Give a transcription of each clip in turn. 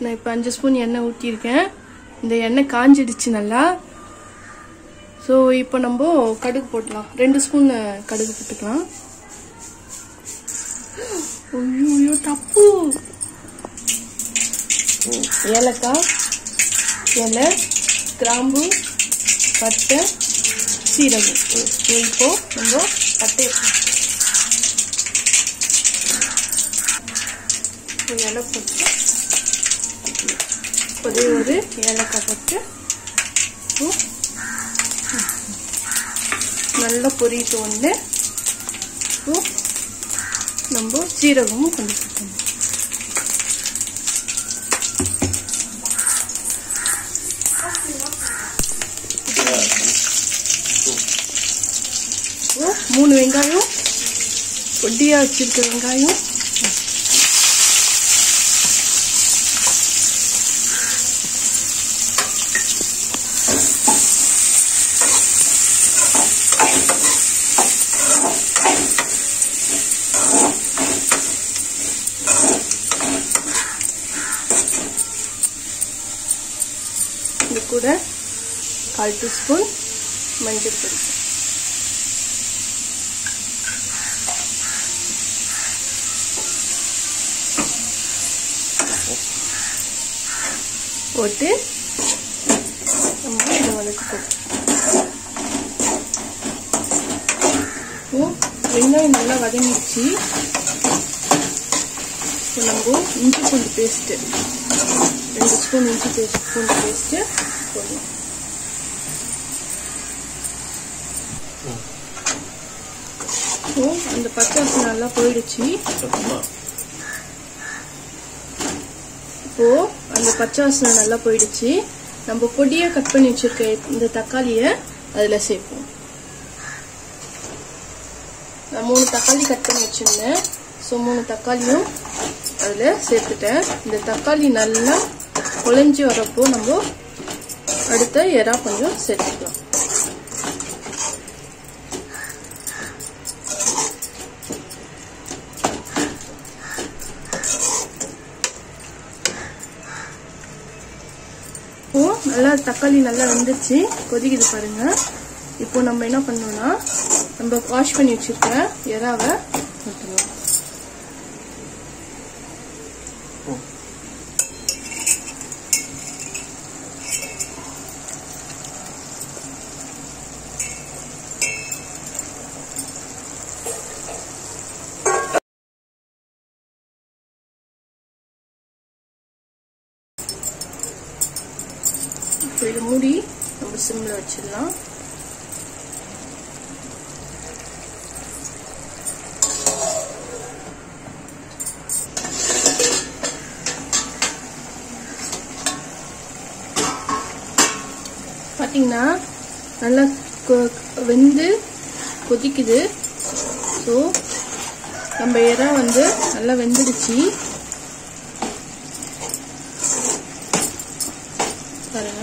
நான் இப்போ அஞ்சு ஸ்பூன் எண்ணெய் ஊற்றிருக்கேன் இந்த எண்ணெய் காஞ்சிடுச்சு நல்லா ஸோ இப்போ நம்ம கடுகு போடலாம் ரெண்டு ஸ்பூன் கடுகு போட்டுக்கலாம் ஐயோ தப்பு ஏலக்காய் இலை கிராம்பு பட்டை சீரகம் ஸோ இப்போ நம்ம பட்டையை போட்டு இலை போட்டு ஒரே ஒரு ஏலக்காய் போட்டு இப்போ நல்லா பொரியிட்டு வந்து இப்போ நம்ம சீரகமும் கொஞ்சம் போட்டணும் இப்போ மூணு வெங்காயம் பொடியாக வச்சிருக்க வெங்காயம் இது கூட கால் டீஸ்பூன் மஞ்சள் பொடி போட்டு நம்ம இதை வதக்கிப்போம் இப்போ வெங்காயம் நல்லா வதங்கிடுச்சு இப்போ நம்ம இஞ்சி பூண்டு பேஸ்ட்டு ரெண்டு ஸ்பூன் இஞ்சி பேஸ்ட் பூண்டு பேஸ்ட்டு போடலாம் இப்போ அந்த பச்சை வாசனை நல்லா போயிடுச்சு இப்போ அந்த பச்சை வாசனை நல்லா போயிடுச்சு நம்ம பொடியா கட் பண்ணி வச்சிருக்க இந்த தக்காளிய அதுல சேர்ப்போம் நான் மூணு தக்காளி கட் பண்ணி வச்சிருந்தேன் ஸோ மூணு தக்காளியும் அதுல சேர்த்துட்டேன் இந்த தக்காளி நல்லா குழஞ்சி வரப்போ நம்ம அடுத்த எறா கொஞ்சம் சேர்த்துக்கலாம் இப்போ நல்லா தக்காளி நல்லா வெந்துருச்சு கொதிக்குது பாருங்க இப்போ நம்ம என்ன பண்ணோம்னா நம்ம வாஷ் பண்ணி வச்சிருக்க எறாவை ஊற்றலாம் இப்போ இது மூடி நம்ம சிம்மில் வச்சிடலாம் பார்த்தீங்கன்னா நல்லா கொ- வெந்து கொதிக்குது ஸோ நம்ம இறா வந்து நல்லா வெந்துடுச்சு பாருங்க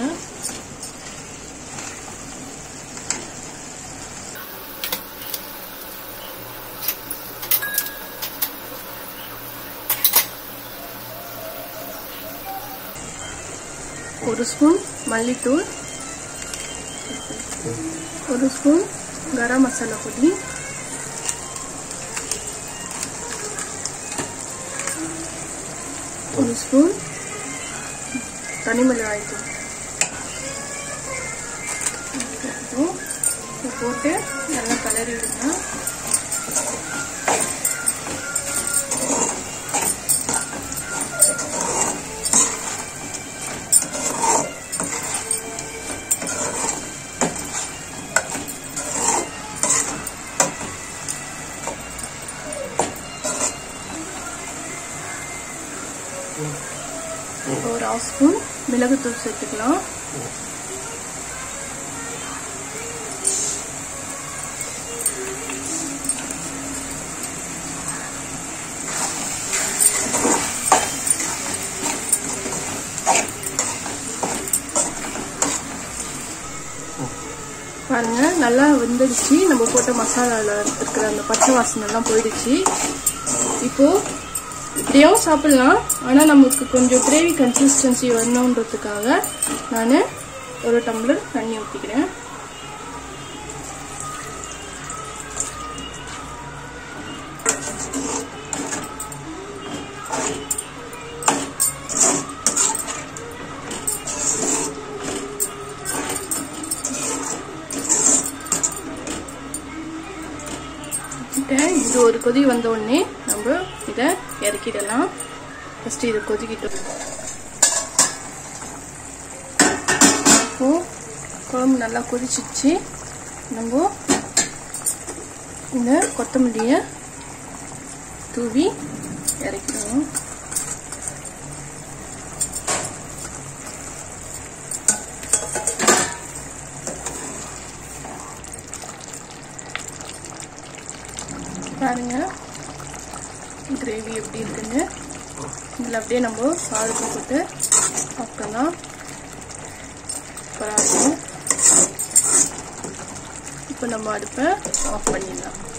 ஒரு ஸ்பூன் மல்லித்தூள் ஒரு ஸ்பூன் கரம் மசாலா பொடி ஒரு ஸ்பூன் தனி மிளகாய் தூள் இப்போ இதை போட்டு நல்லா கலரி விடுங்க இப்போ ஒரு ஹாஃப் ஸ்பூன் மிளகுத்தூள் சேர்த்துக்கலாம் பாருங்க நல்லா வெந்துடுச்சு நம்ம போட்ட மசாலால இருக்கிற அந்த பச்சை வாசனை எல்லாம் போயிடுச்சு இப்போ இப்படியும் சாப்பிடலாம் ஆனால் நமக்கு கொஞ்சம் கிரேவி கன்சிஸ்டன்சி வரணுன்றதுக்காக நான் ஒரு டம்ளர் தண்ணி ஊற்றிக்கிறேன் வச்சுட்டேன் இது ஒரு கொதி வந்த உடனே நம்ம இதை இறக்கிடலாம் ஃபஸ்ட்டு இதை கொதிக்கிட்டோம் இப்போ குழம்பு நல்லா கொதிச்சிச்சு நம்ம இந்த கொத்தமல்லியை தூவி இறக்கிடுவோம் பாருங்க கிரேவி எப்படி இருக்குன்னு இதில் அப்படியே நம்ம சாதத்தை போட்டு சாப்பிட்டோம்னா சூப்பராக இருக்கும் இப்போ நம்ம அடுப்பை ஆஃப் பண்ணிடலாம்